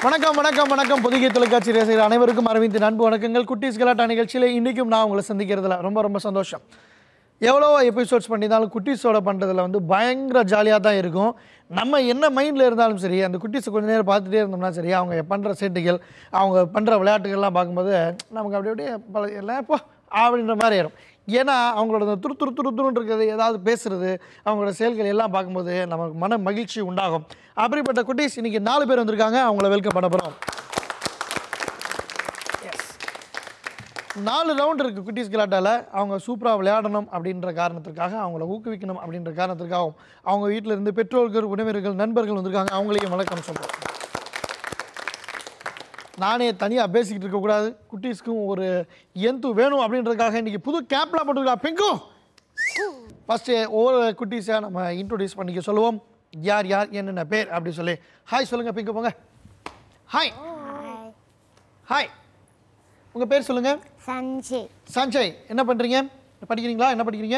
வணக்கம் வணக்கம் வணக்கம் பொதிகை தொலைக்காட்சி ரசிகர் அனைவருக்கும் அரவிந்த் அன்பு வணக்கங்கள் குட்டீஸ் கலாட்டா நிகழ்ச்சியில் இன்றைக்கும் நான் உங்களை சந்திக்கிறதுல ரொம்ப ரொம்ப சந்தோஷம் எவ்வளோ எபிசோட்ஸ் பண்ணியிருந்தாலும் குட்டீஸோட பண்ணுறதுல வந்து பயங்கர ஜாலியாக தான் இருக்கும் நம்ம என்ன மைண்டில் இருந்தாலும் சரி அந்த குட்டீஸை கொஞ்ச நேரம் பார்த்துட்டே இருந்தோம்னா சரி அவங்க பண்ணுற சேட்டைகள் அவங்க பண்ணுற விளையாட்டுகள்லாம் பார்க்கும்போது நமக்கு அப்படி அப்படியே பல எல்லாம் இப்போ அப்படின்ற மாதிரி ஆயிரும் ஏன்னா அவங்களோட அந்த துரு துரு துரு துருன்னு இருக்கிறது ஏதாவது பேசுறது அவங்களோட செயல்கள் எல்லாம் பார்க்கும்போது நமக்கு மன மகிழ்ச்சி உண்டாகும் அப்படிப்பட்ட குட்டீஸ் இன்னைக்கு நாலு பேர் வந்திருக்காங்க அவங்கள வெல்கம் பண்ண போகிறோம் நாலு ரவுண்ட் இருக்குது குட்டீஸ் கலாட்டாவில் அவங்க சூப்பராக விளையாடணும் அப்படின்ற காரணத்திற்காக அவங்கள ஊக்குவிக்கணும் அப்படின்ற காரணத்திற்காகவும் அவங்க வீட்டில் இருந்து பெற்றோர்கள் உறவினர்கள் நண்பர்கள் வந்திருக்காங்க அவங்களையும் வணக்கம் சொல்கிறோம் நானே தனியாக பேசிக்கிட்டு இருக்கக்கூடாது குட்டீஸ்க்கும் ஒரு எந்து வேணும் அப்படின்றதுக்காக இன்றைக்கி புது கேப்லாம் போட்டுருக்கா பிங்கும் ஃபஸ்ட்டு ஒவ்வொரு குட்டீஸாக நம்ம இன்ட்ரோடியூஸ் பண்ணிக்க சொல்லுவோம் யார் யார் என்னென்ன பேர் அப்படி சொல்லி ஹாய் சொல்லுங்கள் பிங்கு போங்க ஹாய் ஹாய் உங்கள் பேர் சொல்லுங்கள் சஞ்சய் சஞ்சய் என்ன பண்ணுறீங்க படிக்கிறீங்களா என்ன படிக்கிறீங்க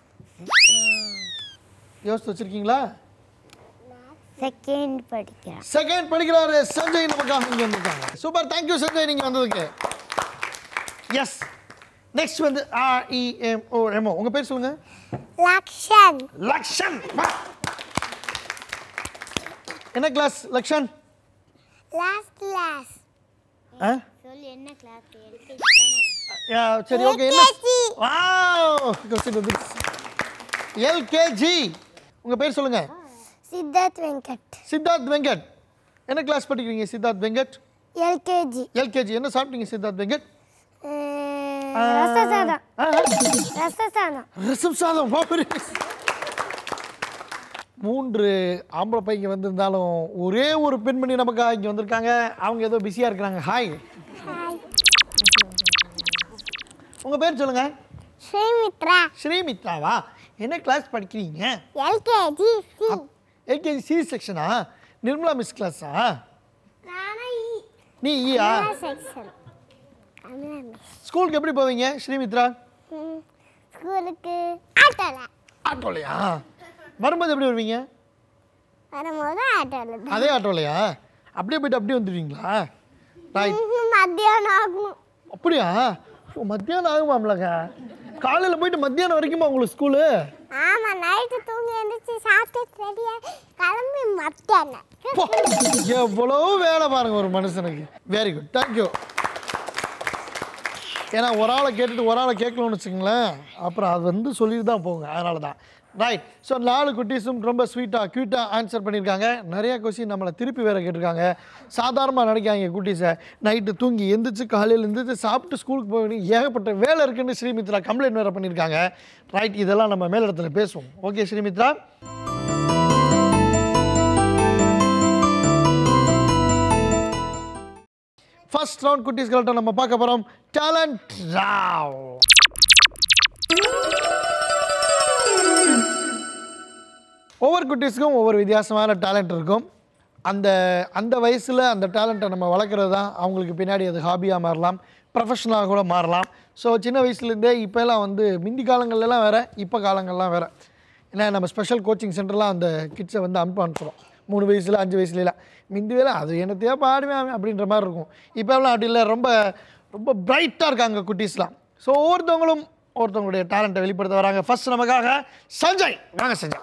யோசித்து வச்சுருக்கீங்களா செகண்ட் படிக்கிறேன் செகண்ட் படிக்கிறாரு சஞ்சய் நமக்காக இங்கே வந்திருக்காங்க சூப்பர் தேங்க்யூ சஞ்சய் நீங்கள் வந்ததுக்கு எஸ் நெக்ஸ்ட் வந்து R E M O M O உங்கள் பேர் சொல்லுங்கள் லக்ஷன் லக்ஷன் வா. என்ன கிளாஸ் லக்ஷன் லாஸ்ட் கிளாஸ் ஆ சொல்லு என்ன கிளாஸ் யா, சரி ஓகே என்ன LKG. வாவ் கொஸ்டின் வந்து எல்கேஜி உங்கள் பேர் சொல்லுங்கள் சித்தார்த் வெங்கட் சித்தார்த் வெங்கட் என்ன கிளாஸ் படிக்கிறீங்க சித்தார்த் வெங்கட் எல்கேஜி எல்கேஜி என்ன சாப்பிட்டீங்க சித்தார்த் வெங்கட் ரச சாதம் ஆ, ரச சாதம் ரசம் சாதம் வா பெரிய மூன்று ஆம்பளை பையங்க வந்திருந்தாலும் ஒரே ஒரு பெண்மணி நமக்காக இங்கே வந்திருக்காங்க அவங்க ஏதோ பிஸியாக இருக்கிறாங்க ஹாய் உங்கள் பேர் சொல்லுங்கள் ஸ்ரீமித்ரா ஸ்ரீமித்ராவா என்ன கிளாஸ் படிக்கிறீங்க எல்கேஜி சி எல்கேஜி சி செக்ஷனா நிர்மலா மிஸ் கிளாஸா நானா நீ ஈயா செக்ஷன் தமிழா மிஸ் ஸ்கூலுக்கு எப்படி போவீங்க ஸ்ரீமித்ரா ஸ்கூலுக்கு ஆட்டோல ஆட்டோலையா வரும்போது எப்படி வருவீங்க வரும்போது ஆட்டோல தான் அதே ஆட்டோலையா அப்படியே போயிட்டு அப்படியே வந்துடுவீங்களா ரைட் மத்தியானம் ஆகும் அப்படியா ஓ, மத்தியானம் ஆகுமாம்லங்க காலையில் போயிட்டு மத்தியானம் வரைக்குமா உங்களுக்கு ஸ்கூலு ஆமா நைட்டு தூங்கி எழுந்திரிச்சு சாப்பிட்டு ரெடியா கிளம்பி மத்தியானம் போ, எவ்வளோ வேலை பாருங்க ஒரு மனுஷனுக்கு வெரி குட் தேங்க்யூ ஏன்னா ஒரு ஆளை கேட்டுட்டு ஒரு ஆளை கேட்கணும்னு வச்சுங்களேன் அப்புறம் அது வந்து சொல்லிட்டு தான் போங்க அதனால தான் ரைட் ஸோ நாலு குட்டீஸும் ரொம்ப ஸ்வீட்டாக க்யூட்டாக ஆன்சர் பண்ணியிருக்காங்க நிறைய கொஸ்டின் நம்மளை திருப்பி வேற கேட்டிருக்காங்க சாதாரணமாக நினைக்காங்க குட்டீஸை நைட்டு தூங்கி எந்திரிச்சு காலையில் எந்திரிச்சு சாப்பிட்டு ஸ்கூலுக்கு போய் வேண்டிய ஏகப்பட்ட வேலை இருக்குன்னு ஸ்ரீமித்ரா கம்ப்ளைண்ட் வேறு பண்ணியிருக்காங்க ரைட் இதெல்லாம் நம்ம மேலிடத்துல பேசுவோம் ஓகே ஸ்ரீமித்ரா ஃபர்ஸ்ட் ரவுண்ட் குட்டீஸ் கலட்ட நம்ம பார்க்க போகிறோம் டேலண்ட் ராவ் ஒவ்வொரு குட்டீஸ்க்கும் ஒவ்வொரு வித்தியாசமான டேலண்ட் இருக்கும் அந்த அந்த வயசில் அந்த டேலண்ட்டை நம்ம வளர்க்குறது தான் அவங்களுக்கு பின்னாடி அது ஹாபியாக மாறலாம் ப்ரொஃபஷனலாக கூட மாறலாம் ஸோ சின்ன வயசுலேருந்தே இப்போல்லாம் வந்து முந்தி காலங்கள்லாம் வேறு இப்போ காலங்கள்லாம் வேறு ஏன்னா நம்ம ஸ்பெஷல் கோச்சிங் சென்டர்லாம் அந்த கிட்ஸை வந்து அனுப்ப அனுப்புகிறோம் மூணு வயசில் அஞ்சு வயசுலாம் முந்தி வேலை அது என்னத்தையோ பாடுவேன் அவன் அப்படின்ற மாதிரி இருக்கும் இப்போலாம் அப்படி இல்லை ரொம்ப ரொம்ப பிரைட்டாக இருக்காங்க குட்டீஸ்லாம் ஸோ ஒவ்வொருத்தவங்களும் ஒருத்தவங்களுடைய டேலண்ட்டை வெளிப்படுத்த வராங்க ஃபர்ஸ்ட் நமக்காக சஞ்சய் வாங்க சஞ்சய்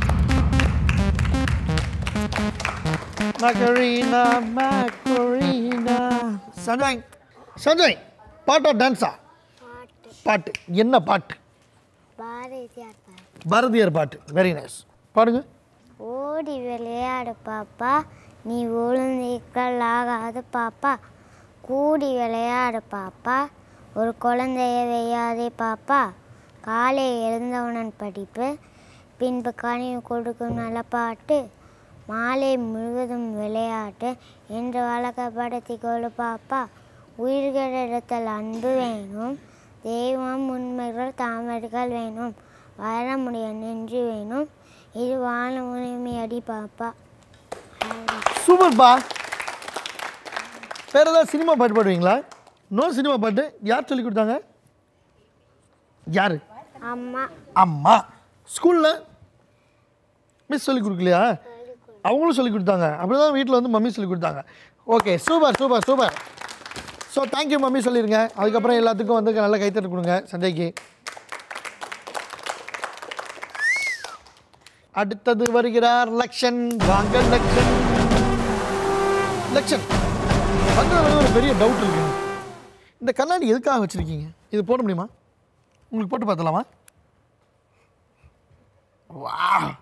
Macarena, Macarena. சஞ்சய் சஞ்சய் பாட்டா டான்ஸா பாட்டு பாட்டு என்ன பாட்டு பாரதியார் பாட்டு பாரதியார் பாட்டு வெரி நைஸ் பாடுங்க ஓடி விளையாடு பாப்பா நீ விழுந்திக்கல் ஆகாது பாப்பா கூடி விளையாடு பாப்பா ஒரு குழந்தைய வையாதே பாப்பா காலை எழுந்தவுடன் படிப்பு பின்பு கனிவு கொடுக்கும் நல்ல பாட்டு மாலை முழுவதும் விளையாட்டு என்று வழக்கப்படுத்தி கொடு பாப்பா உயிர்களிடத்தில் அன்பு வேணும் தெய்வம் உண்மைகள் தாமரைகள் வேணும் வர முடிய நெஞ்சு வேணும் இது வாழ உரிமை அடி பாப்பா சூப்பர்ப்பா வேறு ஏதாவது சினிமா பாட்டு பாடுவீங்களா நோ சினிமா பாட்டு யார் சொல்லி கொடுத்தாங்க யார் அம்மா அம்மா ஸ்கூலில் மிஸ் சொல்லி கொடுக்கலையா அவங்களும் சொல்லி கொடுத்தாங்க அப்படி தான் வீட்டில் வந்து மம்மி சொல்லி கொடுத்தாங்க okay super super super so thank you mummy சொல்லிடுங்க அதுக்கப்புறம் எல்லாத்துக்கும் வந்து நல்ல கைத்தட்டு கொடுங்க சஞ்சய்க்கு அடுத்தது வருகிறார் லக்ஷன் வாங்க லக்ஷன் லக்ஷன் வந்ததுல ஒரு பெரிய டவுட் இருக்கு இந்த கண்ணாடி எதுக்காக வச்சிருக்கீங்க இது போட முடியுமா உங்களுக்கு போட்டு பார்த்தலாமா வா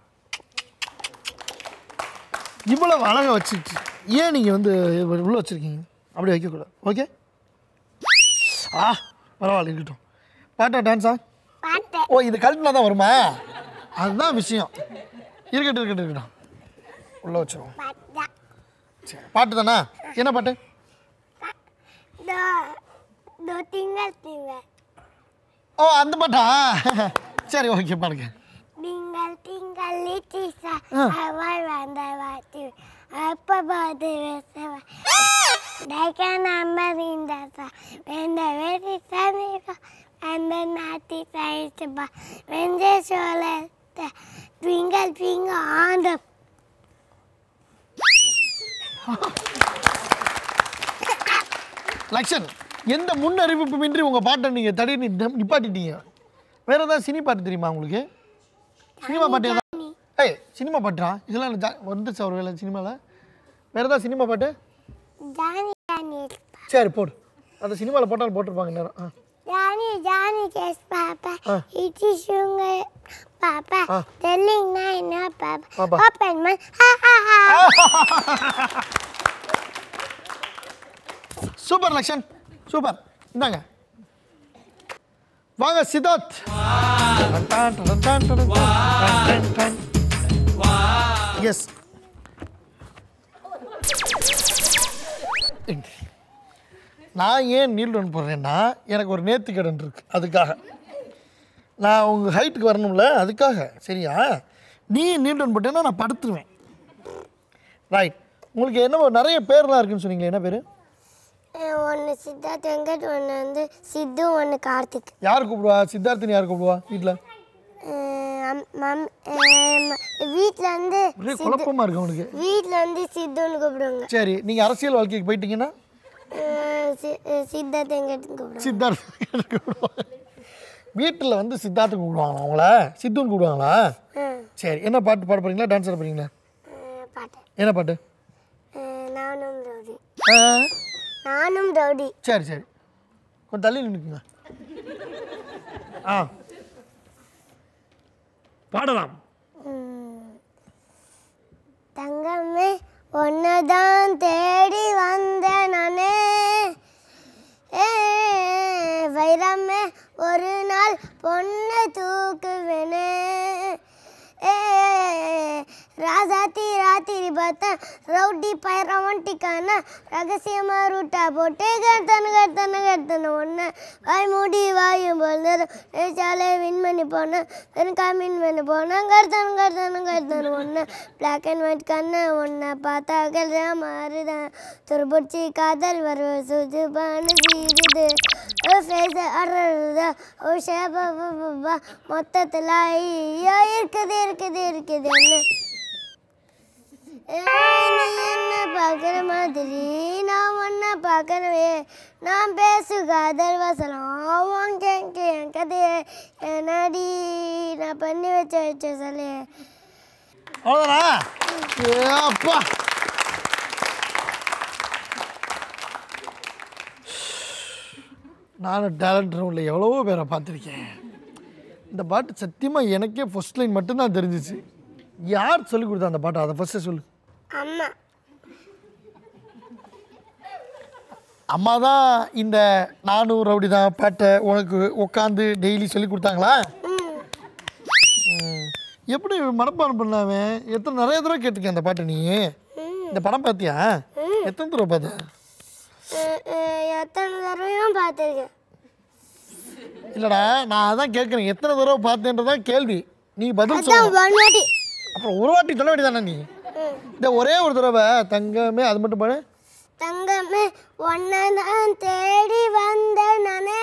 இவ்வளவு அழகா வச்சிருச்சு ஏன் நீங்கள் வந்து இது உள்ள வச்சிருக்கீங்க அப்படி வைக்கக்கூடாது ஓகே ஆ பரவாயில்ல இருக்கட்டும் பாட்டா டான்ஸா பாட்டு ஓ இது கழட்டினா தான் வருமா அதுதான் விஷயம் இருக்கட்டும் இருக்கட்டும் இருக்கட்டும் உள்ள வச்சிருவோம் பாட்டு சரி பாட்டு தானே என்ன பாட்டு தோ தோ திங்கள் திங்கள் ஓ அந்த பாட்டா சரி ஓகே பாருங்க திங்கள் திங்கள் லிட்டிசா ஆ. அவள் வந்த வாத்தி அப்ப போது வேசவா டைக்க நம்பர் இந்த சா வெந்த வேதி சமீபா அந்த நாட்டி சைஸ்பா வெஞ்ச சோழ twinkle twinkle on the Lakshan எந்த முன் அறிவிப்புமின்றி உங்கள் பாட்டை நீங்கள் தடவி நிப்~ நிப்பாட்டிட்டீங்க வேற ஏதாவது சினி பாட்டு தெரியுமா உங்களுக்கு சினிமா பாட்டு ஏதாவது ஏய் சினிமா பாட்டா இதெல்லாம் எனக்கு ஜா- வந்துச்சு ஒரு வேலை சினிமாவில் வேற ஏதாவது சினிமா பாட்டு ஜானி ஜானி சரி போடு அந்த சினிமாவில் போட்டாலும் போட்டிருப்பாங்க நேரம் ஆ Johnny, Johnny, kiss Papa. Ah. It is sugar, Papa. Ah. Telling nine, no, Papa. Papa. Open my, ha ha ha. Super Lakshan super இந்தாங்க வாங்க சித்தார்த் எஸ் நான் ஏன் நீல் ரன் போடுறேன்னா எனக்கு ஒரு நேர்த்திக்கடன் இருக்கு அதுக்காக நான் உங்கள் ஹைட்டுக்கு வரணும்ல அதுக்காக சரியா நீ நீல் ரன் போட்டேன்னா நான் படுத்துருவேன் ரைட் உங்களுக்கு என்ன நிறைய பேர்லாம் இருக்குன்னு சொன்னீங்களே என்ன பேர் ஒன்று சித்தார்த் வெங்கட் ஒன்று வந்து சித்து ஒன்று கார்த்திக் யார் கூப்பிடுவா சித்தார்த்தன் யார் கூப்பிடுவா வீட்டில் மம் வீட்டில் வந்து ஒரே குழப்பமா இருக்கு அவனுக்கு வீட்டில் வந்து சித்துன்னு கூப்பிடுவாங்க சரி நீங்கள் அரசியல் வாழ்க்கைக்கு போயிட்டீங்கன்னா அஹ் சி- அஹ் சித்தார்த் வெங்கட்னு கூப்பிடுவாங்க சித்தார்த் கூப்பிடுவாங்க வீட்டில் வந்து சித்தார்த்து கூப்பிடுவாங்களா அவங்கள சித்துன்னு கூப்பிடுவாங்களா அஹ் சரி என்ன பாட்டு பாட போறீங்களா டான்ஸ் ஆட போறீங்களா அஹ் பாட்டு என்ன பாட்டு அஹ் நானும் ரவுடி ஆ, நானும் ரவுடி சரி சரி கொஞ்சம் தள்ளி நின்றுக்குங்க ஆ பாடலாம் தங்கமே ஒன்னதான் தேடி வந்த நானே ஏ, வைரமே ஒரு நாள் பொண்ணு தூக்குவேனே ஏ ராசாத்தி ராத்திரி பார்த்தேன் ரவுடி பய ரொமான்டிக்கான ரகசியமா ரூட்டா போட்டு கர்த்தனு கர்த்தனு கர்த்தனு ஒன்று வாய் மூடி வாயும் போல் சாலை வின் பண்ணி போனேன் வெறுக்கா மின் பண்ணி போனேன் கர்த்தனு கர்த்தனு கர்த்தனு ஒன்று பிளாக் அண்ட் ஒயிட் கண்ணு ஒன்றை பார்த்தா கல்யாணம் மாறுதான் துருபிடிச்சி காதல் வரு சுது பண்ணு சீருது ஃபேஸ் அடருதா ஓ ஷேபா மொத்தத்தில் ஐயோ இருக்குது இருக்குது இருக்குதுன்னு ஏய், நீ என்ன பார்க்குற மாதிரி நான் ஒன்றை பார்க்கணுமே நான் பேசு காதல் வசலம் வாங்க என் கதையை என்னடி நான் பண்ணி வச்ச வச்ச சொல்லு அவ்வளோதானா ஏ அப்பா நானும் டேலண்ட் ரவுண்டில் எவ்வளவோ பேரை பார்த்துருக்கேன் இந்த பாட்டு சத்தியமாக எனக்கே ஃபர்ஸ்ட் லைன் மட்டும்தான் தெரிஞ்சிச்சு யார் சொல்லி கொடுத்தா அந்த பாட்டை அதை ஃபஸ்ட்டு சொல்லு அம்மா அம்மா தான் இந்த நானும் ரவுடி தான் பாட்டை உனக்கு உட்காந்து டெய்லி சொல்லி கொடுத்தாங்களா ம் ம். எப்படி மனப்பாடம் பண்ணாமே எத்தனை நிறைய தடவை கேட்டிருக்கேன் அந்த பாட்டை நீ இந்த படம் பார்த்தியா எத்தனை தடவை பார்த்த அஹ், அஹ், எத்தனை தடவையும் பார்த்துருக்கேன் இல்லைடா நான் அதான் கேட்குறேன் எத்தனை தடவை பார்த்தேன்றதான் கேள்வி நீ பதில் சொல்ல அதான் ஒன் வாட்டி அப்புறம் ஒரு வாட்டி சொல்ல வேண்டியதானே நீ ம். இந்த ஒரே ஒரு தடவை தங்கமே அது மட்டும் பாடு தங்கமே ஒன்னதான் தேடி வந்த நானே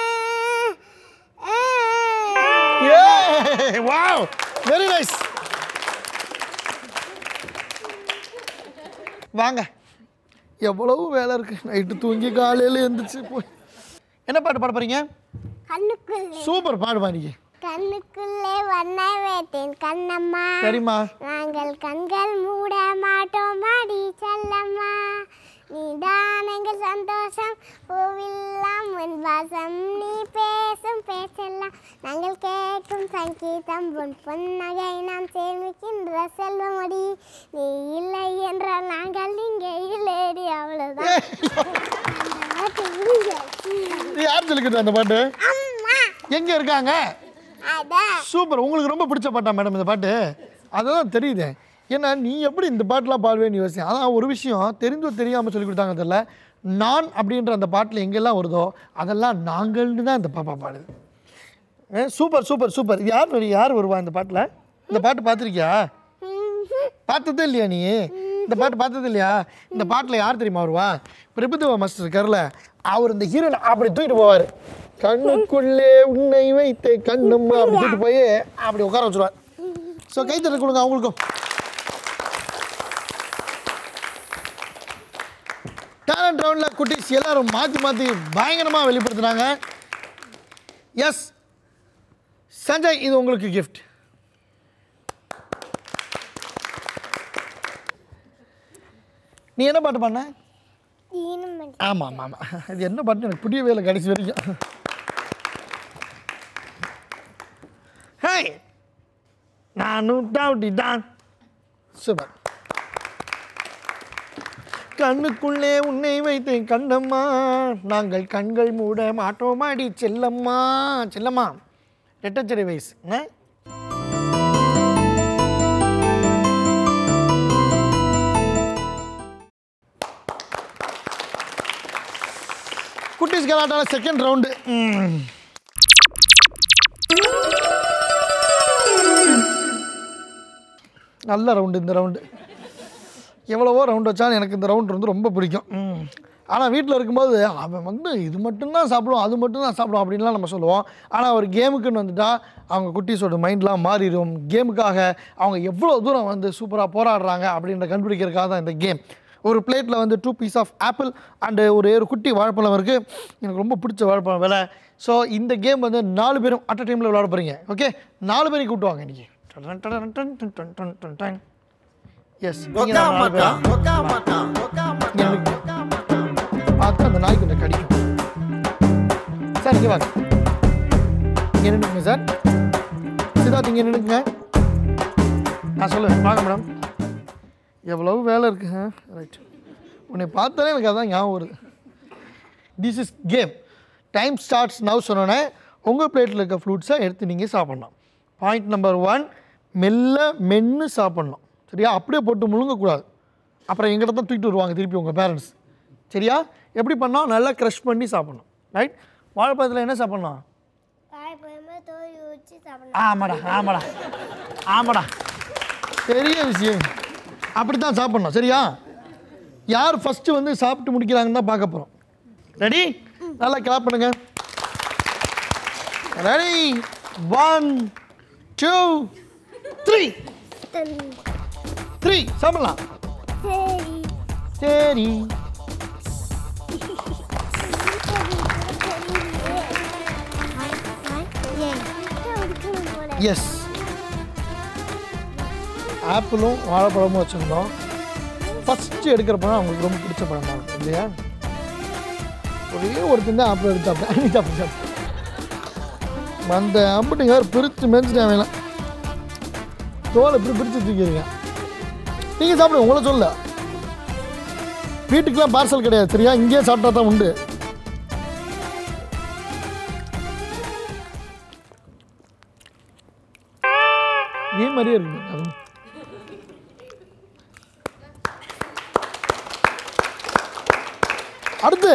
ஏய். ஏ வாவ் வெரி நைஸ் வாங்க எவ்வளவு வேலை இருக்கு நைட்டு தூங்கி காலையில் எழுந்திரிச்சு போய் என்ன பாட்டு பாட போறீங்க கண்ணுக்குள்ளே சூப்பர் பாடு பாடிங்க கண்ணுக்குள்ளே வண்ண வேட்டேன் கண்ணம்மா சரிம்மா நாங்கள் கண்கள் மூட மாட்டோம் அடி செல்லம்மா நீதான் எங்கள் சந்தோஷம் பூவெல்லாம் உன் வாசம் நீ பேசும் பேச்செல்லாம் நாங்கள் கேட்கும் சங்கீதம் உன் பொன்னகை நாம் சேமிக்கின்ற செல்வமடி நீ இல்லை என்றால் நாங்கள் இங்கே இல்லைடி அவ்வளோதான் இது யார் சொல்லிக்கிட்டு அந்த பாட்டு அம்மா எங்கே இருக்காங்க அதான் சூப்பர் உங்களுக்கு ரொம்ப பிடிச்ச பாட்டா மேடம் இந்த பாட்டு அதுதான் தெரியுது ஏன்னா நீ எப்படி இந்த பாட்டெலாம் பாடுவேன்னு யோசிச்சேன் அதான் ஒரு விஷயம் தெரிஞ்சோ தெரியாமல் சொல்லி கொடுத்தாங்க தெரியல நான் அப்படின்ற அந்த பாட்டில் எங்கெல்லாம் வருதோ அதெல்லாம் நாங்கள்னு தான் இந்த பாப்பா பாடுது ஏ சூப்பர் சூப்பர் சூப்பர் இது யார் வரு- யார் வருவா இந்த பாட்டில் இந்த பாட்டு பார்த்துருக்கியா பார்த்ததே இல்லையா நீ இந்த பாட்டு பார்த்தது இல்லையா இந்த பாட்டில் யார் தெரியுமா வருவா பிரபுதேவா மாஸ்டர் இருக்கார்ல அவர் இந்த ஹீரோனை அப்படி தூக்கிட்டு போவார் கண்ணுக்குள்ளே உன்னை வைத்து கண்ணம்மா அப்படி தூக்கிட்டு போய் அப்படி உட்கார வச்சுருவார் ஸோ கைத்தட்டல் கொடுங்க அவங்களுக்கும் டேலண்ட் ரவுண்டில் குட்டீஸ் எல்லாரும் மாற்றி மாற்றி பயங்கரமாக வெளிப்படுத்துனாங்க எஸ் சஞ்சய் இது உங்களுக்கு கிஃப்ட் நீ என்ன பாட்டு பண்ண ஈனமடி ஆமாம் ஆமாம் ஆமாம் இது என்ன பாட்டு எனக்கு புரியவே இல்லை கடைசி வரைக்கும் ஹேய் நானும் டவுட்டி தான் சூப்பர் கண்ணுக்குள்ளே உன்னை வைத்தேன் கண்ணம்மா நாங்கள் கண்கள் மூட மாட்டோமாடி செல்லம்மா செல்லம்மா ரெட்டச்சடை வயசு என்ன குட்டீஸ் கலாட்டான செகண்ட் ரவுண்டு நல்ல ரவுண்டு இந்த ரவுண்டு எவ்வளவோ ரவுண்ட் வச்சாலும் எனக்கு இந்த ரவுண்ட் வந்து ரொம்ப பிடிக்கும் ஆனால் வீட்டில் இருக்கும்போது அவன் வந்து இது மட்டும்தான் சாப்பிடுவோம் அது மட்டும்தான் சாப்பிடுவோம் அப்படின்லாம் நம்ம சொல்லுவோம் ஆனால் ஒரு கேமுக்குன்னு வந்துட்டா அவங்க குட்டீஸோட மைண்ட்லாம் மாறிடும் கேமுக்காக அவங்க எவ்வளோ தூரம் வந்து சூப்பராக போராடுறாங்க அப்படின்ற கண்டுபிடிக்கிறதுக்காக தான் இந்த கேம் ஒரு பிளேட்டில் வந்து two piece of apple and ஒரு ஒரு குட்டி வாழைப்பழம் இருக்குது எனக்கு ரொம்ப பிடிச்ச வாழைப்பழம் விலை ஸோ இந்த கேம் வந்து நாலு பேரும் அட் அ டைமில் விளையாட போகிறீங்க ஓகே நாலு பேரையும் கூட்டுவாங்க இன்றைக்கி எஸ் பார்த்து அந்த நாய் கொஞ்சம் கடிக்கும் சார் இங்கே வாங்க இங்கே நின்றுங்க சார் சித்தார்த் இங்கே நின்றுங்க நான் சொல்லுவேன் வாங்க மேடம் எவ்வளவு வேலை இருக்கு ரைட் உன்னை பார்த்தாலே எனக்கு அதான் ஞாபகம் வருது this is game time starts now சொன்னோன்னே உங்கள் பிளேட்டில் இருக்க ஃப்ரூட்ஸை எடுத்து நீங்கள் சாப்பிட்லாம் பாயிண்ட் நம்பர் ஒன் மெல்ல மென்று சாப்பிட்ணும் சரியா அப்படியே போட்டு முழுங்கக்கூடாது அப்புறம் எங்கிட்ட தான் தூக்கிட்டு வருவாங்க திருப்பி உங்கள் பேரண்ட்ஸ் சரியா எப்படி பண்ணோம் நல்லா க்ரஷ் பண்ணி சாப்பிட்ணும் ரைட் வாழைப்பழத்தில் என்ன சாப்பிட்ணும் வாழைப்பழமே தோல் ஊற்றி சாப்பிடலாம் ஆமாடா ஆமாடா ஆமாடா பெரிய விஷயம் அப்படி தான் சாப்பிட்ணும் சரியா யார் ஃபஸ்ட்டு வந்து சாப்பிட்டு முடிக்கிறாங்கன்னு தான் பார்க்க போகிறோம் ரெடி நல்லா கிளாப் பண்ணுங்க ready one two three three சாப்பிடலாம் சரி சரி எஸ் ஆப்பிளும் வாழைப்பழமும் வச்சுருந்தோம் ஃபஸ்ட்டு எடுக்கிற பழம் அவங்களுக்கு ரொம்ப பிடிச்ச பழமாக இருக்கும் இல்லையா ஒரே ஒருத்தன் தான் ஆப்பிள் எடுத்தாப்ப அன்னைக்கு அப்படி சாப்பிட்டேன் அந்த அம்புட்டுங்க பிரித்து மேய்ச்சிட்டாங்க வேணாம் தோலை இப்படி பிரித்து தூக்கிடுங்க நீங்கள் சாப்பிடுங்க உங்களை சொல்ல வீட்டுக்கெலாம் பார்சல் கிடையாது சரியா இங்கேயே சாப்பிட்டா தான் உண்டு இதே மாதிரியே இருக்கு அதுவும் அடுத்து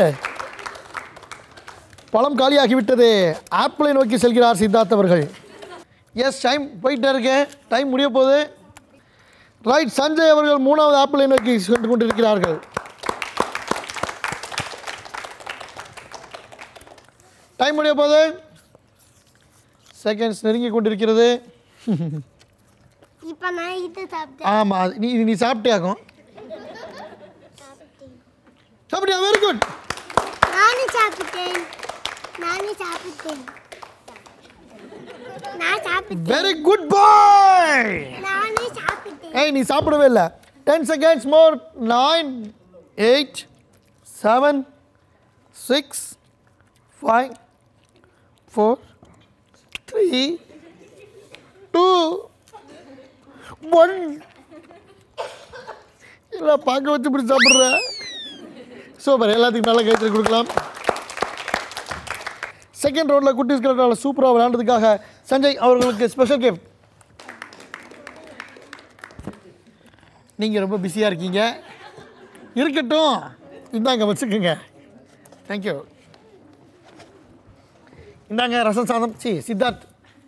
பழம் காலியாகிவிட்டது ஆப்பிளை நோக்கி செல்கிறார் சித்தார்த் அவர்கள் எஸ் டைம் போயிட்டே இருக்கேன் டைம் முடிய போகுது ரைட் சஞ்சய் அவர்கள் மூணாவது ஆப்பிளை நோக்கி சென்று கொண்டிருக்கிறார்கள் டைம் முடிய போகுது செகண்ட்ஸ் நெருங்கி கொண்டிருக்கிறது இப்போ நான் இது சாப்பிட்டேன் ஆமாம் நீ இது நீ சாப்பிட்டே ஆகும் அப்படியா வெரி குட் நானும் சாப்பிட்டேன் நானும் சாப்பிட்டேன் நான் சாப்பிட்டேன் வெரி குட் பாய் நானும் சாப்பிட்டேன் ஏய் நீ சாப்பிடவே இல்லை ten seconds more nine eight seven six five four three two one இல்லை பார்க்க வச்சு இப்படி சாப்பிட்ற சூப்பர் எல்லாத்துக்கும் நல்ல கைத்தறி கொடுக்கலாம் செகண்ட் ரவுண்டில் குட்டீஸ் கலெக்டரால் சூப்பராக விளையாண்டதுக்காக சஞ்சய் அவர்களுக்கு ஸ்பெஷல் கிஃப்ட் நீங்கள் ரொம்ப பிஸியாக இருக்கீங்க இருக்கட்டும் இந்தாங்க வச்சுக்கோங்க தேங்க்யூ இந்தாங்க ரசம் சாதம் சி சித்தார்த்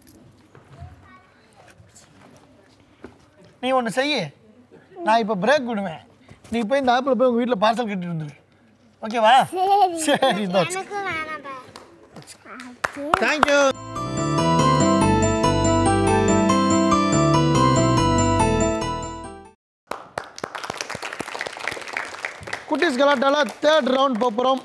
நீ ஒன்று செய்ய நான் இப்போ பிரேக் விடுவேன் நீ போய் இந்த ஆப்பில் போய் உங்கள் வீட்டில் பார்சல் கட்டிட்டு வந்துரு ஓகேவா சரி சரி இந்த எனக்கு வேணாம்பா தேங்க்யூ குட்டீஸ் கலாட்டால தேர்ட் ரவுண்ட் போகிறோம்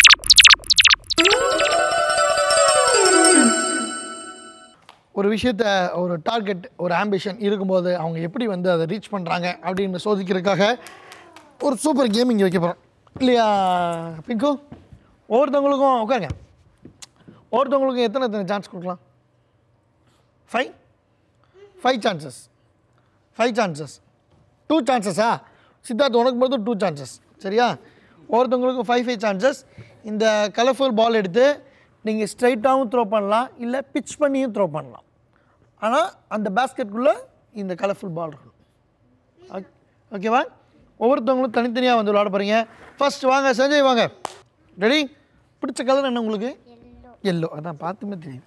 ஒரு விஷயத்த ஒரு டார்கெட் ஒரு ஆம்பிஷன் இருக்கும்போது அவங்க எப்படி வந்து அதை ரீச் பண்ணுறாங்க அப்படின்னு சோதிக்கிறதுக்காக ஒரு சூப்பர் கேம் இங்கே வைக்க போகிறோம் இல்லையா பிங்கு ஒவ்வொருத்தவங்களுக்கும் உட்காருங்க ஒவ்வொருத்தவங்களுக்கும் எத்தனை எத்தனை சான்ஸ் கொடுக்கலாம் five five chances five chances two சான்சஸா சித்தார்த் உனக்கு மட்டும் டூ சான்சஸ் சரியா ஒவ்வொருத்தவங்களுக்கும் ஃபைவ் ஃபைவ் சான்சஸ் இந்த கலர்ஃபுல் பால் எடுத்து நீங்கள் ஸ்ட்ரைட்டாகவும் த்ரோ பண்ணலாம் இல்லை பிச் பண்ணியும் த்ரோ பண்ணலாம் ஆனால் அந்த பேஸ்கெட்டுக்குள்ளே இந்த கலர்ஃபுல் பால் இருக்கும் ஓக்- ஓகேவா ஒவ்வொருத்தவங்களும் தனித்தனியாக வந்து விளாட போகிறீங்க ஃபர்ஸ்ட் வாங்க சஞ்சய் வாங்க ரெடி பிடிச்ச கலர் என்ன உங்களுக்கு எல்லோ அதான் பார்த்துமே தெரியும்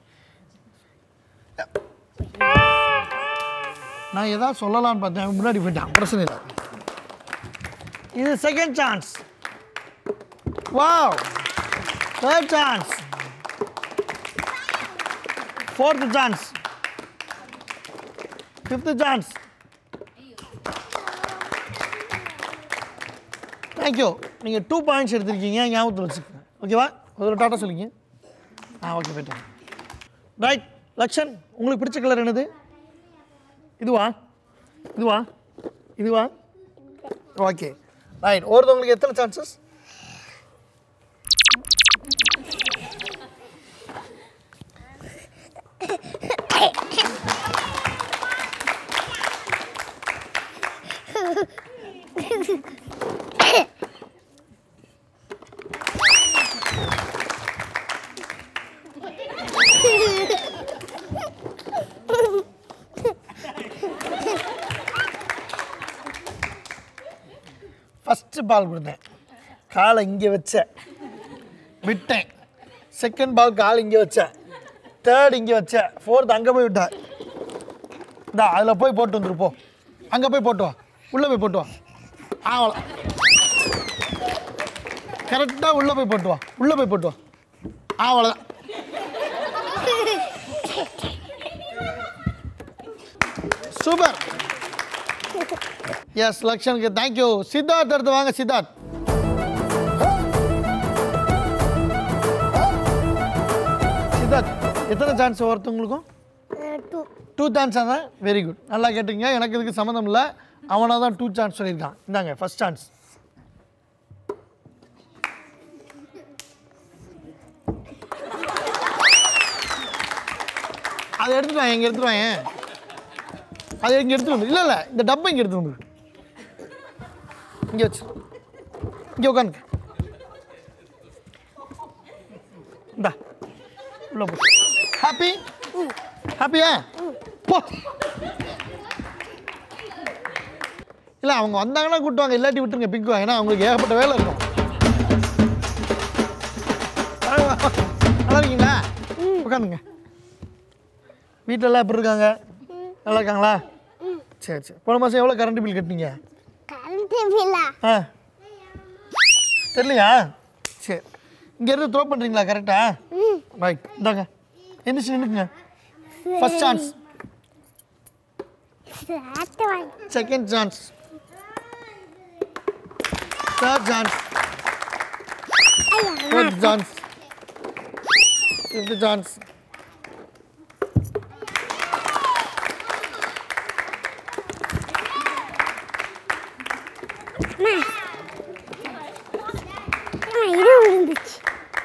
நான் எதாவது சொல்லலாம்னு பார்த்தேன் அவன் முன்னாடி போயிட்டான் பிரச்சனை இல்லை இது second chance wow third chance fourth chance fifth chance thank you நீங்கள் டூ பாயிண்ட்ஸ் எடுத்திருக்கீங்க ஞாபகத்தில் வச்சுக்கோங்க ஓகேவா ஒரு டாட்டா சொல்லிங்க ஆ ஓகே போயிட்டேன் ரைட் லக்ஷன் உங்களுக்கு பிடிச்ச கலர் என்னது இதுவா இதுவா இதுவா ஓகே ரைட் ஒருத்தவங்களுக்கு எத்தனை சான்சஸ் ஃபஸ்ட்டு பால் கொடுத்தேன் காலை இங்கே வச்சேன் விட்டேன் செகண்ட் பால் கால் இங்கே வச்சேன் தேர்ட் இங்கே வச்சேன் ஃபோர்த் அங்கே போய் விட்டேன் இந்தா அதில் போய் போட்டு வந்துரு போ அங்கே போய் போட்டு வா உள்ளே போய் போட்டு வா ஆவல கரெக்டாக உள்ளே போய் போட்டு வா உள்ளே போய் போட்டு வா அவ்வளோதான் சூப்பர் எஸ் லக்ஷனுக்கு தேங்க்யூ சித்தார்த் எடுத்து வாங்க சித்தார்த் சித்தார்த் எத்தனை சான்ஸ் ஒருத்தவங்களுக்கும் டூ டூ சான்ஸ் தான் வெரி குட் நல்லா கேட்டீங்க எனக்கு இதுக்கு சம்மந்தம் இல்லை அவனாக தான் டூ சான்ஸ் சொல்லியிருக்கான் இந்தாங்க ஃபர்ஸ்ட் சான்ஸ் அதை எடுத்துட்டு வாங்க இங்கே எடுத்துட்டு வாங்க அதை இங்கே எடுத்துட்டு வந்து இல்லை இல்லை இந்த டப்பை இங்கே எடுத்துட்டு வந்து இங்கே வச்சு இங்கே உட்காந்து இந்தா உள்ள போ ஹாப்பி ஹாப்பியா போ இல்லை அவங்க வந்தாங்கன்னா கூட்டுவாங்க இல்லாட்டி விட்டுருங்க பிக்கு ஏன்னா அவங்களுக்கு ஏகப்பட்ட வேலை இருக்கும் வாங்க, வாங்க. நல்லா இருக்கீங்களா உட்காந்துங்க வீட்டிலலாம் எப்படி இருக்காங்க நல்லா இருக்காங்களா சரி சரி போன மாதம் எவ்வளோ கரண்ட் பில் கட்டினீங்க கரண்ட் பில்லா ஆ தெரியலையா சரி இங்கேருந்து த்ரோ பண்ணுறீங்களா கரெக்டா ரைட் இந்தாங்க எந்திரிச்சு நின்றுக்குங்க ஃபர்ஸ்ட் சான்ஸ் சாத்து வாங்கி second chance third chance fourth chance fifth chance அம்மா, இது விழுந்துச்சு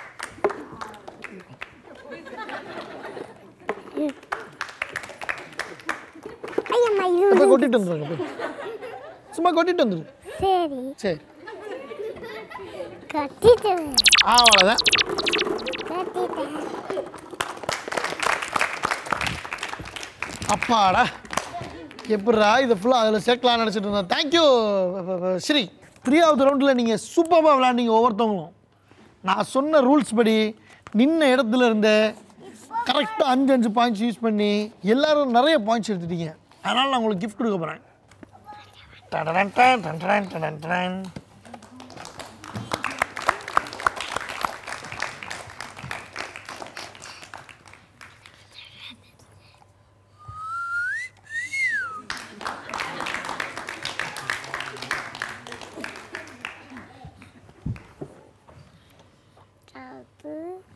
ஐயம்மா இது அப்போ விழுந்து- கொட்டிட்டு வந்துருங்க போய். சும்மா கொட்டிட்டு வந்துரு சரி சரி கட்டிட்டு அவ்வளோதான் கட்டிட்டேன் அப்பாடா எப்படிடா இதை ஃபுல்லாக அதில் சேர்க்கலாம்னு நினச்சிட்டு இருந்தேன் தேங்க்யூ ஸ்ரீ த்ரீயாவது ரவுண்டில் நீங்கள் சூப்பராக விளாண்டீங்க ஒவ்வொருத்தவங்களும் நான் சொன்ன ரூல்ஸ் படி நின்ன இடத்துல இருந்த கரெக்டாக அஞ்சு அஞ்சு பாயிண்ட்ஸ் யூஸ் பண்ணி எல்லாரும் நிறைய பாயிண்ட்ஸ் எடுத்துட்டீங்க அதனால் நான் உங்களுக்கு கிஃப்ட் கொடுக்க போகிறேன் டடடன் டன் டன் டன் டன் டன். அது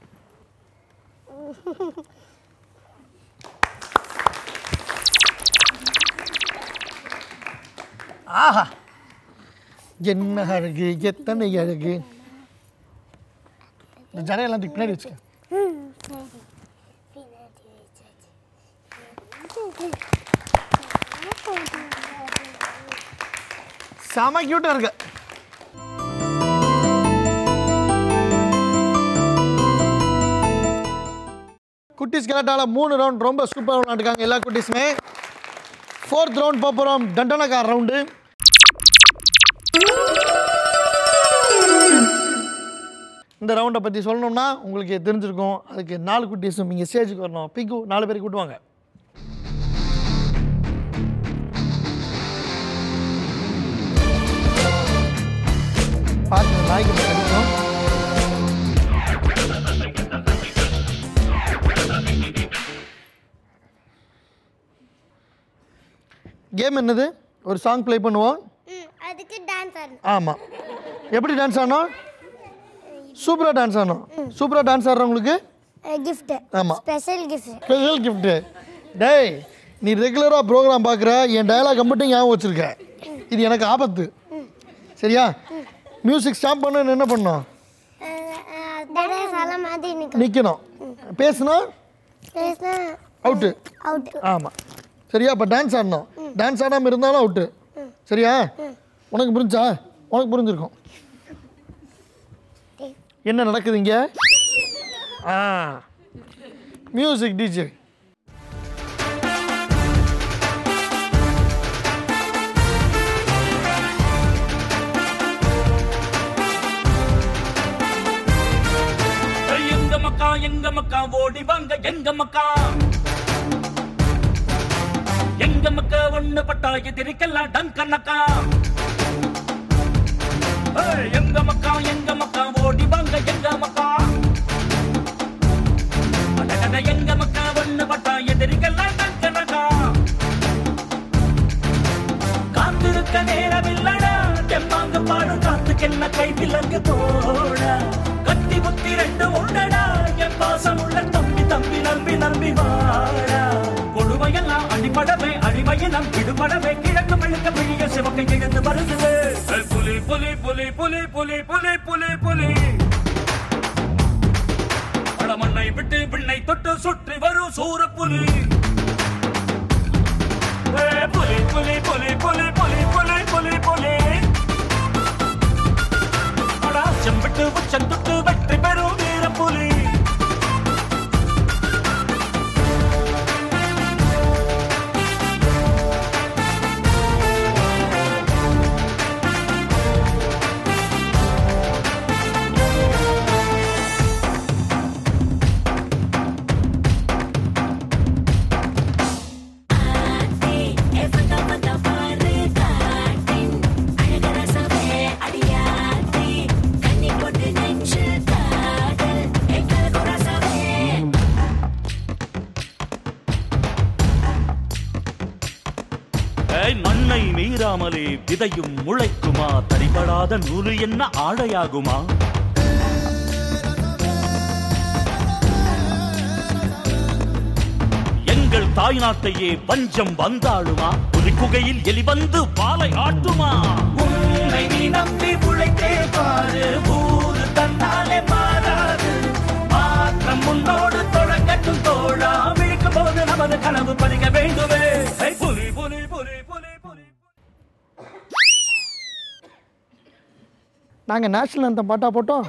ஆஹா என்ன அழகு எத்தனை அழகு இந்த ஜடையெல்லாம் தூக்கி பின்னாடி வச்சுக்க ம், சரி பின்னாடி வச்சாச்சு. செம க்யூட்டாக இருக்கு குட்டீஸ் கலாட்டால மூணு ரவுண்ட் ரொம்ப சூப்பராக விளாண்டுருக்காங்க எல்லா குட்டீஸுமே ஃபோர்த் ரவுண்ட் போக போகிறோம் டண்டனக்கார் ரவுண்டு இந்த ரவுண்டை பற்றி சொல்லணும்னா உங்களுக்கு தெரிஞ்சிருக்கும் அதுக்கு நாலு குட்டீஸும் இங்கே ஸ்டேஜுக்கு வரணும் பிக்கு நாலு பேருக்கு கூட்டுவாங்க பார்த்து நாய்க்கு கடிக்கும் கேம் என்னது ஒரு சாங் ப்ளே பண்ணுவோம் ம், அதுக்கு டான்ஸ் ஆடணும் ஆமாம் எப்படி டான்ஸ் ஆடணும் சூப்பராக டான்ஸ் ஆடணும் சூப்பராக டான்ஸ் ஆடுறவங்களுக்கு கிஃப்ட் ஆமா. ஸ்பெஷல் கிஃப்ட் ஸ்பெஷல் கிஃப்ட்டு டேய் நீ ரெகுலராக ப்ரோக்ராம் பார்க்குற என் டயலாக் மட்டும் ஞாபகம் வச்சுருக்க இது எனக்கு ஆபத்து சரியா மியூசிக் ஸ்டாப் பண்ண என்ன பண்ணணும் டான்ஸ் ஆல மாதிரி நிற்கும் நிற்கணும் பேசுனா பேசினா அவுட்டு அவுட் ஆமாம் சரியா இப்போ டான்ஸ் ஆடணும் டான்ஸ் ஆடாமல் இருந்தாலும் அவுட்டு சரியா உனக்கு புரிஞ்சா உனக்கு புரிஞ்சிருக்கும் என்ன நடக்குது இங்கே ஆ மியூசிக் டிஜே எங்க மக்கா எங்க மக்கா ஓடி வாங்க எங்க மக்கா எங்க மக்கா ஒண்ணு பட்டா எதிரிக்கெல்லாம் டங்கனக்கா ஏய், எங்க மக்கா எங்க மக்கா ஓடி வாங்க எங்க மக்கா அடடட, எங்க மக்கா ஒண்ணு பட்டா எதிரிக்கெல்லாம் டங்கனக்கா காத்திருக்க நேரமில்லடா தெம்மாங்க பாடும் காத்துக்கென்ன கை விலங்கு போட கத்தி புத்தி ரெண்டு உண்டடா என் பாசம் உள்ள தம்பி தம்பி நம்பி நம்பி வாடா கொடுமையெல்லாம் அடிபடவே அடிமையினம் விடுபடவே கிழக்கு மெழுக்க பிழிய சிவக்கை எழுந்து வருது ஏய், புலி புலி புலி புலி புலி புலி புலி புலி படமண்ணை விட்டு விண்ணை தொட்டு சுற்றி வரும் சூரப்புலி ஏய், புலி புலி புலி புலி புலி புலி புலி புலி அடா செம்பிட்டு உச்சம் தொட்டு வெற்றி பெறும் வீர புலி ஏய், மண்ணை மீறாமலே விதையும் முளைக்குமா தரிபடாத நூலு என்ன ஆடையாகுமா எங்கள் தாய் நாட்டையே பஞ்சம் வந்தாடுமா ஒரு குகையில் எலி வந்து பாலை ஆட்டுமா உன்னை நீ நம்பி உழைத்தே பாரு ஊரு தன்னாலே மாறாது மாற்றம் முன்னோடு தொடங்கட்டும் தோழா விழிக்கும் போது நமது கனவு பறிக்க வேண்டுமே ஹை, புலி புலி புலி புலி புலி நாங்கள் நேஷனல் அந்த பாட்டா போட்டோம்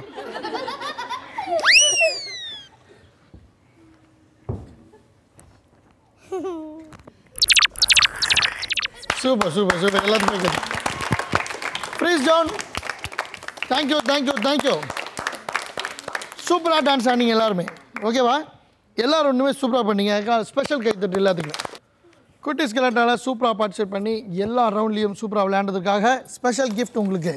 சூப்பர் சூப்பர் சூப்பர் எல்லாத்துக்குமே கேட்டு please John thank you thank you thank you சூப்பராக டான்ஸ் ஆனீங்க எல்லாருமே ஓகேவா எல்லாரும் ஒன்றுமே சூப்பராக பண்ணீங்க ஸ்பெஷல் கைத்தட்டு எல்லாத்துக்குமே குட்டிஸ் கலாட்டாவில் சூப்பராக பார்ட்டிசிபேட் பண்ணி எல்லா ரவுண்ட்லேயும் சூப்பராக விளையாண்டதுக்காக ஸ்பெஷல் gift உங்களுக்கு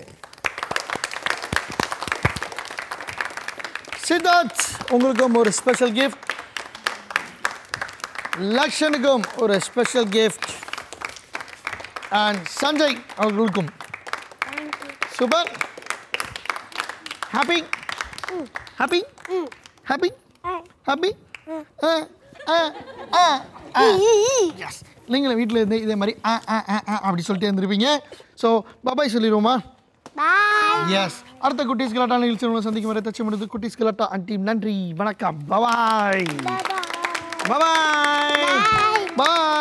சித்தார்த் உங்களுக்கும் ஒரு ஸ்பெஷல் gift லக்ஷனுக்கும் ஒரு ஸ்பெஷல் gift அண்ட் சஞ்சய் அவர்களுக்கும் super happy happy happy happy yes நீங்களும் வீட்டில் இருந்து இதே மாதிரி ஆ ஆ ஆ ஆ அப்படி சொல்லிட்டு இருந்திருப்பீங்க ஸோ பபாய் சொல்லிடுவோமா பாய் எஸ் அடுத்த குட்டீஸ் கலாட்டா நிகழ்ச்சி உங்களை சந்திக்கும் வரை தச்சு முடிது குட்டீஸ் கலாட்டா அண்ட் டீம் நன்றி வணக்கம் பபாய் பாய் பபாய் பாய்